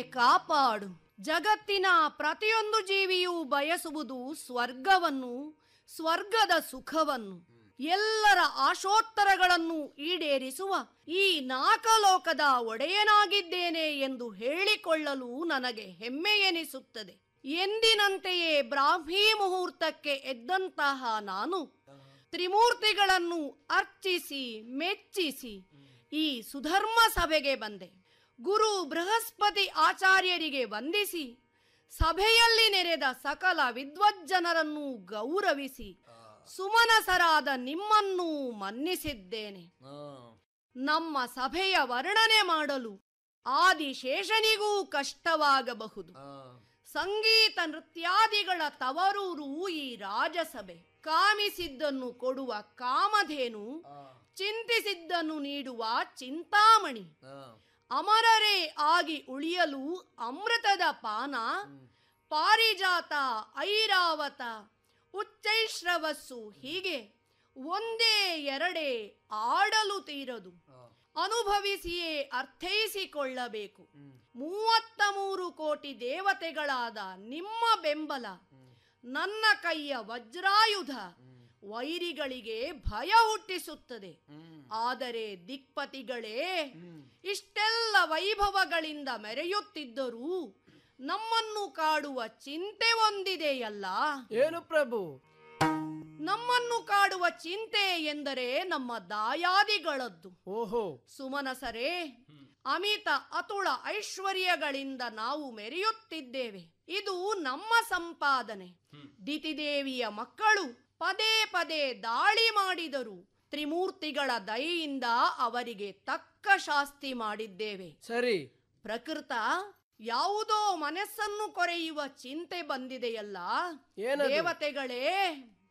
ಕಾಪಾಡು ಜಗತ್ತಿನ ಪ್ರತಿಯೊಂದು ಜೀವಿಯೂ ಬಯಸುವುದು ಸ್ವರ್ಗವನ್ನು ಸ್ವರ್ಗದ ಸುಖವನ್ನು ಎಲ್ಲರ ಆಶೋತ್ತರಗಳನ್ನು ಈಡೇರಿಸುವ ಈ ನಾಕಲೋಕದ ಒಡೆಯನಾಗಿದ್ದೇನೆ ಎಂದು ಹೇಳಿಕೊಳ್ಳಲು ನನಗೆ ಹೆಮ್ಮೆ ಎನಿಸುತ್ತದೆ ಎಂದಿನಂತೆಯೇ ಬ್ರಾಹ್ಮೀ ಮುಹೂರ್ತಕ್ಕೆ ಎದ್ದಂತಹ ನಾನು ತ್ರಿಮೂರ್ತಿಗಳನ್ನು ಅರ್ಚಿಸಿ ಮೆಚ್ಚಿಸಿ ಈ ಸುಧರ್ಮ ಸಭೆಗೆ ಬಂದೆ ಗುರು ಬೃಹಸ್ಪತಿ ಆಚಾರ್ಯರಿಗೆ ವಂದಿಸಿ ಸಭೆಯಲ್ಲಿ ನೆರೆದ ಸಕಲ ವಿದ್ವಜ್ಜನರನ್ನು ಗೌರವಿಸಿ ಸುಮನಸರಾದ ನಿಮ್ಮನ್ನೂ ಮನ್ನಿಸಿದ್ದೇನೆ ನಮ್ಮ ಸಭೆಯ ವರ್ಣನೆ ಮಾಡಲು ಆದಿಶೇಷನಿಗೂ ಕಷ್ಟವಾಗಬಹುದು ಸಂಗೀತ ನೃತ್ಯಾದಿಗಳ ತವರೂರು ಈ ರಾಜಸಭೆ ಕಾಮಿಸಿದ್ದನ್ನು ಕೊಡುವ ಕಾಮಧೇನು ಚಿಂತಿಸಿದ್ದನ್ನು ನೀಡುವ ಚಿಂತಾಮಣಿ ಅಮರರೇ ಆಗಿ ಉಳಿಯಲು ಅಮೃತದ ಪಾನ ಪಾರಿಜಾತ ಐರಾವತ ಉಚ್ಚೈಶ್ರವಸ್ಸು ಹೀಗೆ ಒಂದೇ ಎರಡೇ ಆಡಲು ತೀರದು ಅನುಭವಿಸಿಯೇ ಅರ್ಥೈಸಿಕೊಳ್ಳಬೇಕು ಮೂವತ್ತ ಮೂರು ಕೋಟಿ ದೇವತೆಗಳಾದ ನಿಮ್ಮ ಬೆಂಬಲ ನನ್ನ ಕೈಯ ವಜ್ರಾಯುಧ ವೈರಿಗಳಿಗೆ ಭಯ ಹುಟ್ಟಿಸುತ್ತದೆ ಆದರೆ ದಿಕ್ಪತಿಗಳೇ ಇಷ್ಟೆಲ್ಲ ವೈಭವಗಳಿಂದ ಮೆರೆಯುತ್ತಿದ್ದರೂ ನಮ್ಮನ್ನು ಕಾಡುವ ಚಿಂತೆ ಒಂದಿದೆಯಲ್ಲ ಏನು ಪ್ರಭು ನಮ್ಮನ್ನು ಕಾಡುವ ಚಿಂತೆ ಎಂದರೆ ನಮ್ಮ ದಾಯಾದಿಗಳದ್ದು ಓಹೋ ಸುಮನಸರೇ ಅಮಿತ ಅತುಳ ಐಶ್ವರ್ಯಗಳಿಂದ ನಾವು ಮೆರೆಯುತ್ತಿದ್ದೇವೆ ಇದು ನಮ್ಮ ಸಂಪಾದನೆ ದಿತಿದೇವಿಯ ಮಕ್ಕಳು ಪದೇ ಪದೇ ದಾಳಿ ಮಾಡಿದರು ತ್ರಿಮೂರ್ತಿಗಳ ದಯೆಯಿಂದ ಅವರಿಗೆ ತಕ್ಕ ಶಾಸ್ತಿ ಮಾಡಿದ್ದೇವೆ ಸರಿ ಪ್ರಕೃತ ಯಾವುದೋ ಮನಸ್ಸನ್ನು ಕೊರೆಯುವ ಚಿಂತೆ ಬಂದಿದೆಯಲ್ಲ ಏನದು? ದೇವತೆಗಳೇ